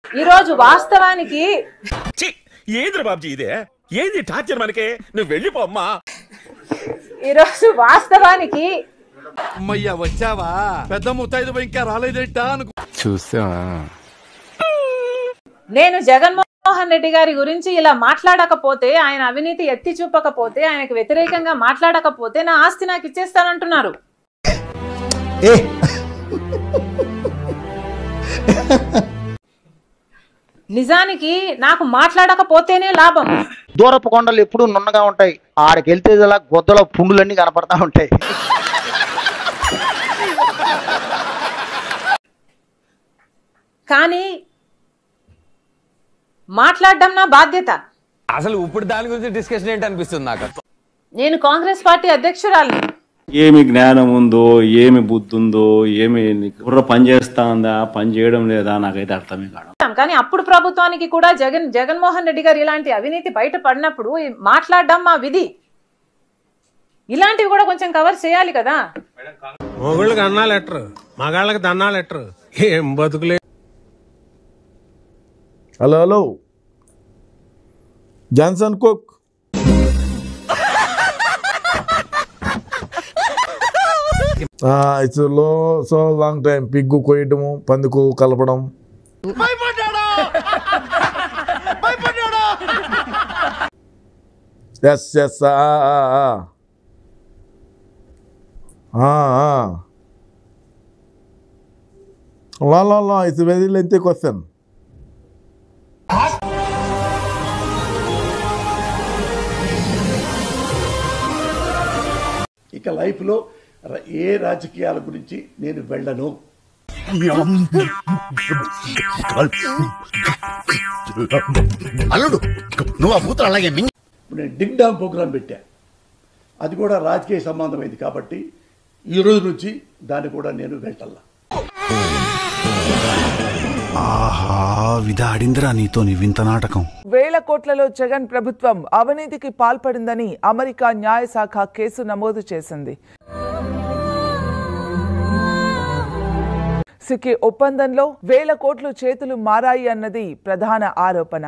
ఈరోజు వాస్తవానికి ఏంద్ర బాబ్జీ ఇదే ఏంది టార్చర్ మనకి నువ్వు వెళ్ళిపోమ్మా ఈరోజు వాస్తవానికి అమ్మయ్యా వచ్చావా పెద్ద ముత్తైదు ఇంకా రాలేదేంటా అనుకో నేను జగన్మోహన్ రెడ్డి గారి గురించి ఇలా మాట్లాడకపోతే ఆయన అవినీతి ఎత్తి చూపకపోతే ఆయనకు వ్యతిరేకంగా మాట్లాడకపోతే నా ఆస్తి నాకు ఇచ్చేస్తానంటున్నారు నిజానికి నాకు మాట్లాడకపోతేనే లాభం దూరపు కొండలు ఎప్పుడూ నున్నగా ఉంటాయి ఆడికి వెళ్తే ఇలా గొద్దలో పుండులన్నీ కనపడతా ఉంటాయి కానీ మాట్లాడడం నా బాధ్యత అసలు ఇప్పుడు దాని గురించి డిస్కషన్ ఏంటి అనిపిస్తుంది నాకు నేను కాంగ్రెస్ పార్టీ అధ్యక్షురాలిని ఏమి జ్ఞానం ఉందో ఏమి బుద్ధి ఉందో ఏమి నీకు బుర్ర పని చేస్తా ఉందా పని చేయడం లేదా నాకైతే అర్థమే కాదు కానీ అప్పుడు ప్రభుత్వానికి కూడా జగన్ జగన్మోహన్ రెడ్డి గారు ఇలాంటి అవినీతి బయట పడినప్పుడు ఈ మాట్లాడడం మా విధి ఇలాంటివి కూడా కొంచెం కవర్ చేయాలి కదా మొగుళ్ళకి అన్నా లెటర్ మగాళ్ళకి దన్నా లెటర్ ఏం బతుకులే hello hello Johnson cook it's low so long time pig కొయ్యటము పందుకు కలపడం ఎస్ ఎస్ లా లా లా ఇట్స్ వెరీ లెంతీ క్వశ్చన్ ఇక లైఫ్లో ర- ఏ రాజకీయాల గురించి నేను వెళ్ళను అల్లుడు నువ్వు ఆ కూతురు అలాగే మింగి ఇప్పుడు నేను డింగ్ డామ్ ప్రోగ్రాం పెట్టా అది కూడా రాజకీయ సంబంధమైంది కాబట్టి ఈ రోజు నుంచి దాన్ని కూడా నేను వెళ్ళాల ఆహా విధాడిందిరా నీతో నీ వింత నాటకం వేల కోట్లలో జగన్ ప్రభుత్వం అవినీతికి పాల్పడిందని అమెరికా న్యాయశాఖ కేసు నమోదు చేసింది సిక్కి ఒప్పందంలో వేల కోట్లు చేతులు మారాయి అన్నది ప్రధాన ఆరోపణ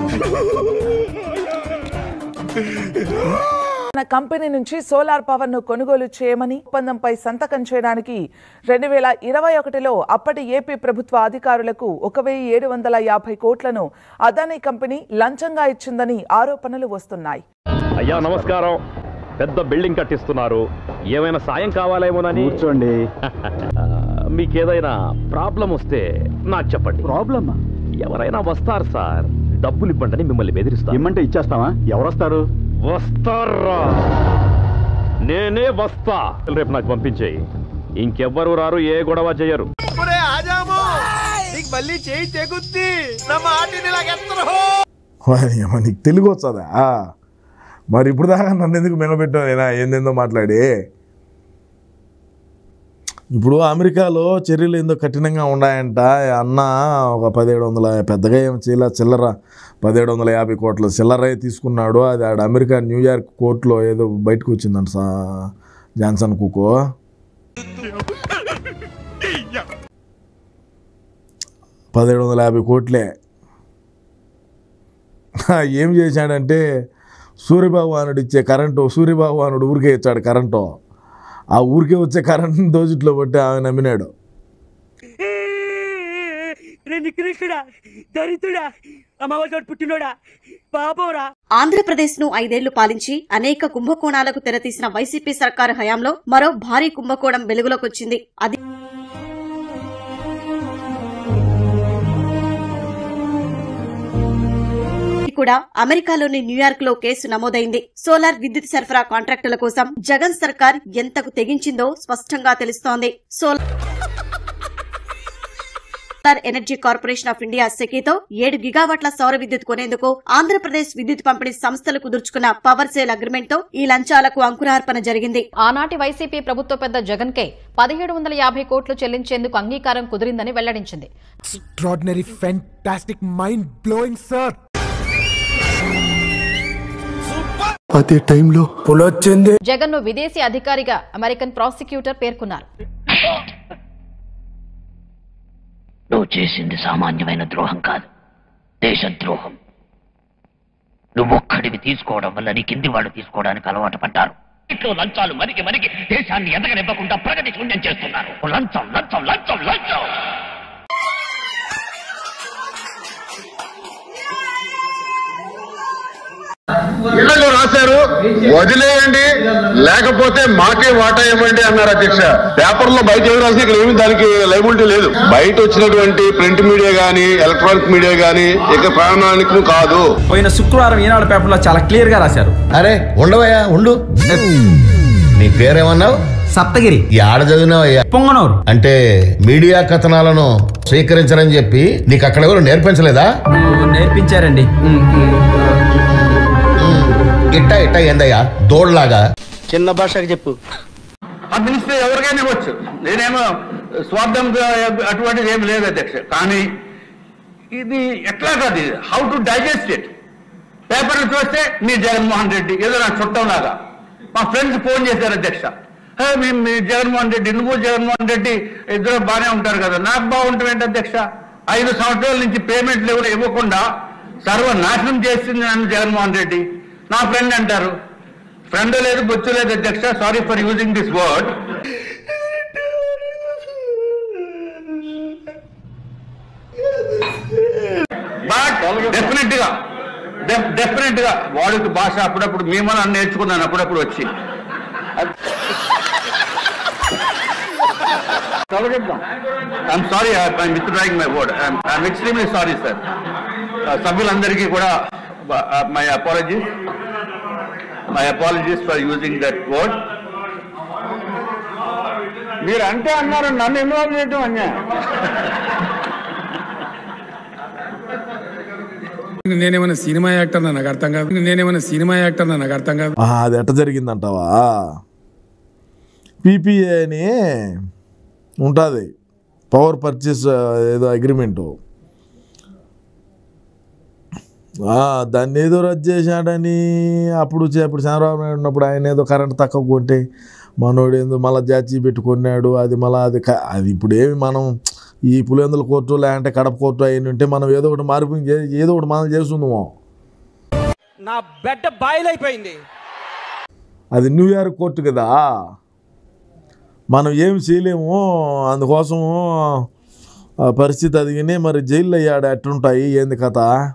తన కంపెనీ నుంచి సోలార్ పవర్ ను కొనుగోలు చేయమని ఒప్పందంపై సంతకం చేయడానికి రెండు వేల ఇరవై ఒకటిలో అప్పటి ఏపీ ప్రభుత్వ అధికారులకు ఒక వెయ్యి ఏడు వందల యాభై కోట్లను అదానీ కంపెనీ లంచంగా ఇచ్చిందని ఆరోపణలు వస్తున్నాయి అయ్యా నమస్కారం పెద్ద బిల్డింగ్ కట్టిస్తున్నారు ఏమైనా సాయం కావాలేమోనని కూర్చోండి మీకేదైనా ప్రాబ్లం వస్తే నాకు చెప్పండి ప్రాబ్లమా ఎవరైనా వస్తారు సార్ డబ్బులు ఇవ్వండి అని మిమ్మల్ని బెదిరిస్తా ఇమ్మంటే ఇచ్చేస్తావా ఎవరొస్తారు వస్తారా నేనే వస్తా రేపు నాకు పంపించేయి ఇంకెవ్వరు రారు ఏ గొడవ చేయరు మళ్ళీ చేయి తెగుద్ది నా మాటిని ఇలాగెత్తరు వారి అమ్మ నీకు తెలుగు వచ్చదా మరి ఇప్పుడు దాకా నన్ను ఎందుకు మెనబెట్టావు నేనా ఏందేందో మాట్లాడి ఇప్పుడు అమెరికాలో చర్యలు ఏందో కఠినంగా ఉన్నాయంట అన్న ఒక పదిహేడు వందల పెద్దగా ఏం చేయలే చిల్లర పదిహేడు వందల యాభై కోట్ల చిల్లర తీసుకున్నాడు అది ఆడ అమెరికా న్యూయార్క్ కోర్టులో ఏదో బయటకు వచ్చిందంట సా జాన్సన్ కుకో పదిహేడు వందల యాభై కోట్లే ఏం చేశాడంటే సూర్యభగవానుడు ఇచ్చే కరెంటు సూర్యభగవానుడు ఊరికే ఇచ్చాడు కరెంటు ఆ ఊరికే వచ్చే కరెంట్ని దోజిట్లో పట్టి ఆమె నమ్మినాడు కృష్ణుడా దరిద్రుడా అమ్మవారి పుట్టినోడా పాపోరా ఆంధ్రప్రదేశ్ ను ఐదేళ్లు పాలించి అనేక కుంభకోణాలకు తెరతీసిన వైసీపీ సర్కారు హయాంలో మరో భారీ కుంభకోణం వెలుగులోకొచ్చింది అది కూడా అమెరికాలోని న్యూయార్క్ లో కేసు నమోదైంది సోలార్ విద్యుత్ సరఫరా కాంట్రాక్టుల కోసం జగన్ సర్కార్ ఎంతకు తెగించిందో స్పష్టంగా తెలుస్తోంది solar solar energy corporation of India సెకీతో ఏడు గిగావాట్ల సౌర విద్యుత్ కొనేందుకు ఆంధ్రప్రదేశ్ విద్యుత్ పంపిణీ సంస్థలు కుదుర్చుకున్న పవర్ సేల్ అగ్రిమెంట్ తో ఈ లంచాలకు అంకురార్పణ జరిగింది ఆనాటి వైసీపీ ప్రభుత్వ పెద్ద జగన్ కే పదిహేడు వందల యాభై కోట్లు చెల్లించేందుకు అంగీకారం కుదిరిందని వెల్లడించింది Extraordinary, fantastic, mind blowing, sir. అదే టైంలో పులొచ్చింది జగన్ ను విదేశీ అధికారిగా అమెరికన్ ప్రాసిక్యూటర్ పేర్కొన్నారు నువ్వు చేసింది సామాన్యమైన ద్రోహం కాదు దేశద్రోహం నువ్వొక్కడివి తీసుకోవడం వల్ల నీ కింది వాళ్ళు తీసుకోవడానికి అలవాటు పడ్డారు ఇంట్లో లంచాలు మరికి మరికి దేశాన్ని ఎదగనివ్వకుండా ప్రగతి శూన్యం చేస్తున్నారు లంచం లంచం లంచం లంచం ఇళ్లలో రాశారు వదిలేయండి లేకపోతే మాకే వాటా ఇవ్వండి అన్నారు అధ్యక్ష పేపర్ లో బయట ఏమి రాసి ఇక్కడ ఏమి దానికి లైబిలిటీ లేదు బయట వచ్చినటువంటి ప్రింట్ మీడియా గానీ ఎలక్ట్రానిక్ మీడియా గానీ ఇక ప్రాణానికి కాదు పోయిన శుక్రవారం ఈనాడు పేపర్లో చాలా క్లియర్ గా రాశారు అరే ఉండవయ్యా ఉండు నీ పేరేమన్నావు సప్తగిరి ఆడ చదివినావయ్యా పొంగనూరు అంటే మీడియా కథనాలను స్వీకరించరని చెప్పి నీకు అక్కడ ఎవరు నేర్పించలేదా నేర్పించారండి ఇట్ట ఇట్ట ఏందయ్యా దోడ్లాగా చిన్న భాషకి చెప్పు ఆ మినిస్టర్ ఎవరికైనా ఇవ్వచ్చు నేనేమో స్వార్థం అటువంటిది ఏమి లేదు అధ్యక్ష కానీ ఇది ఎట్లా కాదు ఇది హౌ టు డైజెస్ట్ ఇట్ పేపర్లు చూస్తే నీ జగన్మోహన్ రెడ్డి ఏదో నా చుట్టం లాగా మా ఫ్రెండ్స్ ఫోన్ చేశారు అధ్యక్ష "హే, మీ మీ జగన్మోహన్ రెడ్డి నువ్వు జగన్మోహన్ రెడ్డి ఇద్దరు బాగానే ఉంటారు కదా నాకు బాగుంటాం ఏంటి అధ్యక్ష ఐదు సంవత్సరాల నుంచి పేమెంట్లు ఎవరు ఇవ్వకుండా సర్వనాశనం చేసింది నన్ను జగన్మోహన్ రెడ్డి నా ఫ్రెండ్ అంటారు ఫ్రెండ్ లేదు బొచ్చు లేదు అధ్యక్ష sorry for using this word but definite గా డెఫినెట్ గా వాడికి భాష అప్పుడప్పుడు మేమని నేర్చుకున్నాను అప్పుడప్పుడు వచ్చి తొలగిద్దాం I'm sorry I'm withdrawing my word I'm extremely sorry sir సభ్యులందరికీ కూడా my apologies my apologies for using that word మీరు అంటే అన్నారు నన్ను ఇన్వాల్వ్ చేయడం అన్యాయం నేనేమైనా సినిమా యాక్టర్ నాకు అర్థం కాదు నేనేమైనా సినిమా యాక్టర్ నాకు అర్థం కాదు ఆ, అది ఎట్ట జరిగిందంటావా పీపీఏ అని ఉంటుంది పవర్ పర్చేస్ ఏదో అగ్రిమెంటు దాన్ని ఏదో రద్దు చేశాడని అప్పుడు చే- అప్పుడు చంద్రబాబు నాయుడు ఉన్నప్పుడు ఆయన ఏదో కరెంట్ తక్కువ కొంటే మనోడు ఏందో మళ్ళీ జాచి పెట్టుకున్నాడు అది మళ్ళీ అది క- అది ఇప్పుడు ఏమి మనం ఈ పులివెందుల కోర్టు లేదంటే కడప కోర్టు అయిన ఉంటే మనం ఏదో ఒకటి మార్పు చే- ఏదో ఒకటి మనం చేస్తుందేమో నా బెడ్డ బాయిలైపోయింది అది న్యూయార్క్ కోర్టు కదా మనం ఏం చేయలేము అందుకోసం ఆ పరిస్థితి అది విని మరి జైల్లో అయ్యాడు ఎట్టుంటాయి ఏంది కథ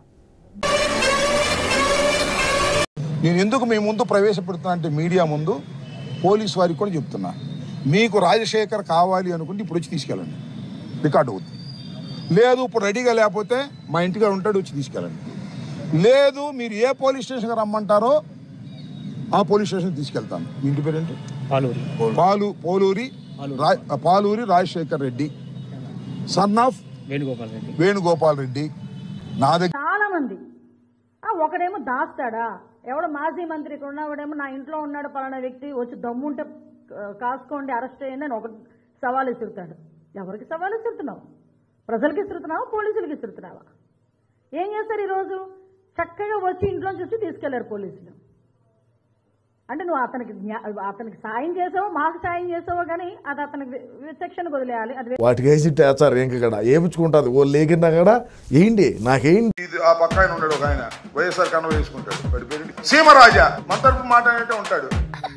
నేను ఎందుకు మీ ముందు ప్రవేశపెడుతున్నా అంటే మీడియా ముందు పోలీస్ వారికి కూడా చెప్తున్నా మీకు రాజశేఖర్ కావాలి అనుకుంటే ఇప్పుడు వచ్చి తీసుకెళ్ళండి రికార్డు అవుతుంది లేదు ఇప్పుడు రెడీగా లేకపోతే మా ఇంటిగా ఉంటాడు వచ్చి తీసుకెళ్ళండి లేదు మీరు ఏ పోలీస్ స్టేషన్కి రమ్మంటారో ఆ పోలీస్ స్టేషన్ తీసుకెళ్తాను మీ ఇంటి పేరేంటి పాలూరి పాలు పోలూరి రా- పాలూరి రాజశేఖర్ రెడ్డి సన్ ఆఫ్ వేణుగోపాల్ రెడ్డి వేణుగోపాల్ రెడ్డి నా దగ్గర చాలా మంది ఆ, ఒకడేమో దాస్తాడా ఎవడో మాజీ మంత్రి ఇక్కడ ఉన్నవాడేమో నా ఇంట్లో ఉన్నాడు పలానా వ్యక్తి వచ్చి దమ్ముంటే ఆ, కాసుకోండి అరెస్ట్ చేయండి అని ఒక సవాల్ ఇసురుతాడు ఎవరికి సవాల్ ఇసురుతున్నావు ప్రజలకు ఇసురుతున్నావా పోలీసులకు ఇసురుతున్నావా ఏం చేస్తారు ఈరోజు చక్కగా వచ్చి ఇంట్లోంచి వచ్చి తీసుకెళ్లారు పోలీసులు అంటే నువ్వు అతనికి న్యా- అతనికి సాయం చేసావో మాకు సాయం చేసావో కానీ అది అతనికి వి- విచక్షణకు వదిలేయాలి అది వే- వాటికి వేసి వేస్తారు ఇంక ఇక్కడ ఏపించుకుంటుంది ఓ లేకినా కూడా ఏంటి నాకేంటి ఇది ఆ పక్క ఆయన ఉన్నాడు ఒక ఆయన వైఎస్ఆర్ కన్వ వేసుకుంటాడు వాడి పేరు సీమరాజా మన తరపు మాట్లాడినట్టే ఉంటాడు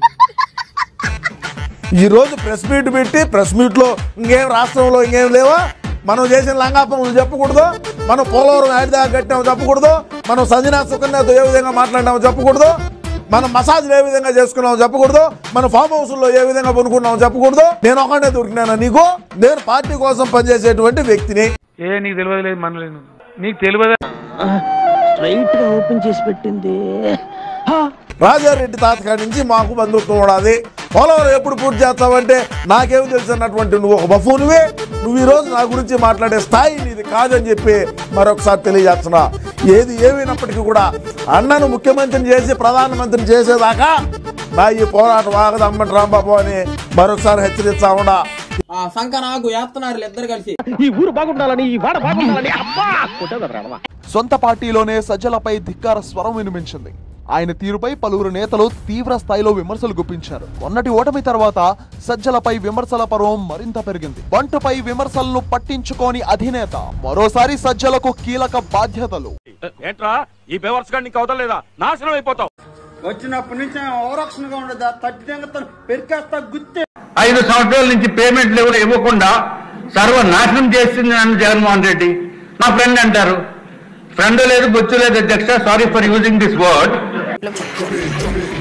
ఈ రోజు ప్రెస్ మీట్ పెట్టి ప్రెస్ మీట్లో ఇంకేం రాష్ట్రంలో ఇంకేం లేవా మనం చేసిన లంగాపములు చెప్పకూడదు మనం పోలవరం యాడ్ దాకా కట్టాము చెప్పకూడదు మనం సంజనా సుకన్యతో ఏ విధంగా మాట్లాడినామో చెప్పకూడదు మనం మసాజ్లు ఏ విధంగా చేసుకున్నామో చెప్పకూడదు మనం ఫామ్ హౌస్లో ఏ విధంగా కొనుక్కున్నామో చెప్పకూడదు నేను ఒకటే దొరికినాను నీకు నేను పార్టీ కోసం పనిచేసేటువంటి వ్యక్తిని ఏ నీకు తెలియదు లేదు మనలేదు నీకు తెలియదు స్ట్రైట్ గా ఓపెన్ చేసి పెట్టింది రాజారెడ్డి తాతకాడి నుంచి మాకు బంధుత్వం ఉండాలి పోలవరం ఎప్పుడు పూర్తి చేస్తావంటే నాకేం తెలుసు అన్నటువంటి నువ్వు ఒక బఫూనివే నువ్వు ఈ రోజు నా గురించి మాట్లాడే స్థాయి నీది కాదని చెప్పి మరొకసారి తెలియజేస్తున్నా ఏది ఏమైనప్పటికీ కూడా అన్నను ముఖ్యమంత్రిని చేసి ప్రధానమంత్రిని చేసేదాకా నా ఈ పోరాటం ఆగదు అమ్మటి రాంబాబు అని మరొకసారి హెచ్చరిస్తా ఉన్నా ఆ సంఖ నాకు వేస్తున్నారు ఇద్దరు కలిసి ఈ ఊరు బాగుండాలని ఈ వాడ బాగుండాలని అబ్బా కొట్టేదరా సొంత పార్టీలోనే సజ్జలపై ధిక్కార స్వరం వినిపించింది ఆయన తీరుపై పలువురు నేతలు తీవ్ర స్థాయిలో విమర్శలు గుప్పించారు మొన్నటి ఓటమి తర్వాత సజ్జలపై విమర్శల పర్వం మరింత పెరిగింది బంటుపై విమర్శలను పట్టించుకోని అధినేత మరోసారి సజ్జలకు కీలక బాధ్యతలు ఏంట్రా ఈ బేవర్స్ గారిని నీకు అవతలేదా నాశనం అయిపోతావు వచ్చినప్పటి నుంచి ఓరక్షణగా ఉండదా తట్టి పెరికేస్తా గుత్తే ఐదు సంవత్సరాల నుంచి పేమెంట్లు ఎవరు ఇవ్వకుండా సర్వనాశనం చేస్తుంది నన్ను జగన్మోహన్ రెడ్డి నా ఫ్రెండ్ అంటారు ఫ్రెండ్ లేదు బొచ్చు లేదు అధ్యక్ష sorry for using this word